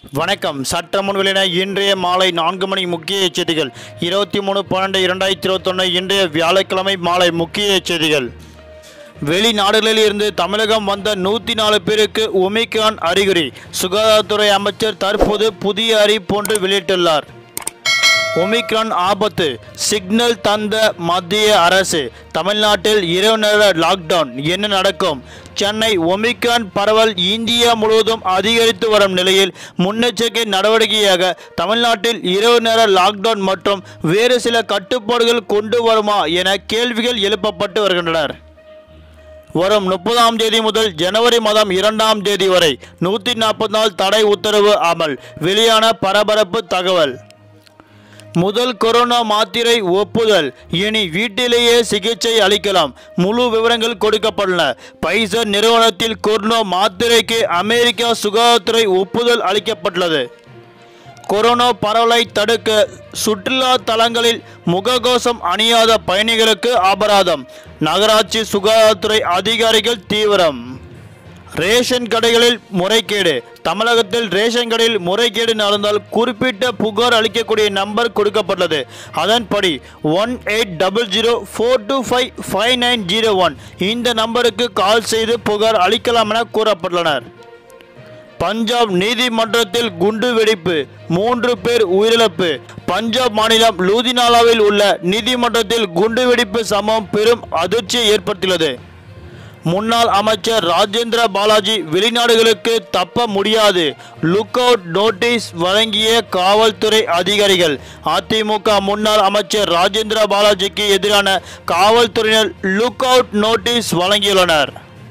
வணக்கம் சட்டமுன் வெளியின இன்றைய மாலை நான்கு மணி முக்கிய செய்திகள் இருபத்தி மூணு பன்னெண்டு இரண்டாயிரத்தி இருபத்தொன்று இன்றைய வியாழக்கிழமை மாலை முக்கிய செய்திகள் வெளிநாடுகளில் இருந்து தமிழகம் வந்த நூற்றி நாலு பேருக்கு ஒமிக்ரான் அறிகுறி சுகாதாரத்துறை அமைச்சர் தற்போது புதிய அறிவிப்பொன்று வெளியிட்டுள்ளார் ஒமிக்ரான் ஆபத்து சிக்னல் தந்த மத்திய அரசு தமிழ்நாட்டில் இரவு நேர லாக்டவுன் என்ன நடக்கும் சென்னை ஒமிக்ரான் பரவல் இந்தியா முழுவதும் அதிகரித்து வரும் நிலையில் முன்னெச்சரிக்கை நடவடிக்கையாக தமிழ்நாட்டில் இரவு நேர லாக்டவுன் மற்றும் வேறு சில கட்டுப்பாடுகள் கொண்டு வருமா என கேள்விகள் எழுப்பப்பட்டு வருகின்றனர் வரும் முப்பதாம் தேதி முதல் ஜனவரி மாதம் இரண்டாம் தேதி வரை நூற்றி நாற்பது நாள் தடை உத்தரவு அமல் வெளியான பரபரப்பு தகவல் முதல் கொரோனா மாத்திரை ஒப்புதல் இனி வீட்டிலேயே சிகிச்சை அளிக்கலாம் முழு விவரங்கள் கொடுக்கப்பட்டுள்ளன பைசர் நிறுவனத்தில் கொரோனா மாத்திரைக்கு அமெரிக்கா சுகாதாரத்துறை ஒப்புதல் அளிக்கப்பட்டுள்ளது கொரோனா பரவலை தடுக்க சுற்றுலா தலங்களில் முகக்கவசம் அணியாத பயணிகளுக்கு அபராதம் நகராட்சி சுகாதாரத்துறை அதிகாரிகள் தீவிரம் ரேஷன் கடைகளில் முறைகேடு தமிழகத்தில் ரேஷன் கடையில் முறைகேடு நடந்தால் குறிப்பிட்ட புகார் அளிக்கக்கூடிய நம்பர் கொடுக்கப்பட்டுள்ளது அதன்படி one eight double zero four two five five nine zero one இந்த நம்பருக்கு கால் செய்து புகார் அளிக்கலாம் என கூறப்பட்டுள்ளனர் பஞ்சாப் நீதிமன்றத்தில் குண்டு வெடிப்பு மூன்று பேர் உயிரிழப்பு பஞ்சாப் மாநிலம் லூதினாலாவில் உள்ள நீதிமன்றத்தில் குண்டு வெடிப்பு சம்பவம் பெரும் அதிர்ச்சியை ஏற்படுத்தியுள்ளது முன்னாள் அமைச்சர் ராஜேந்திர பாலாஜி வெளிநாடுகளுக்கு தப்ப முடியாது லுக் அவுட் நோட்டீஸ் வழங்கிய காவல்துறை அதிகாரிகள் அதிமுக முன்னாள் அமைச்சர் ராஜேந்திர பாலாஜிக்கு எதிரான காவல்துறையினர் லுக் அவுட் நோட்டீஸ் வழங்கியுள்ளனர்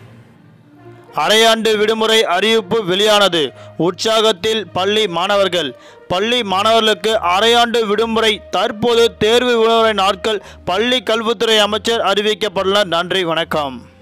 அரையாண்டு விடுமுறை அறிவிப்பு வெளியானது உற்சாகத்தில் பள்ளி மாணவர்கள் பள்ளி மாணவர்களுக்கு அரையாண்டு விடுமுறை தற்போது தேர்வு விடுமுறை நாட்கள் பள்ளி கல்வித்துறை அமைச்சர் அறிவிக்கப்பட்டுள்ள நன்றி வணக்கம்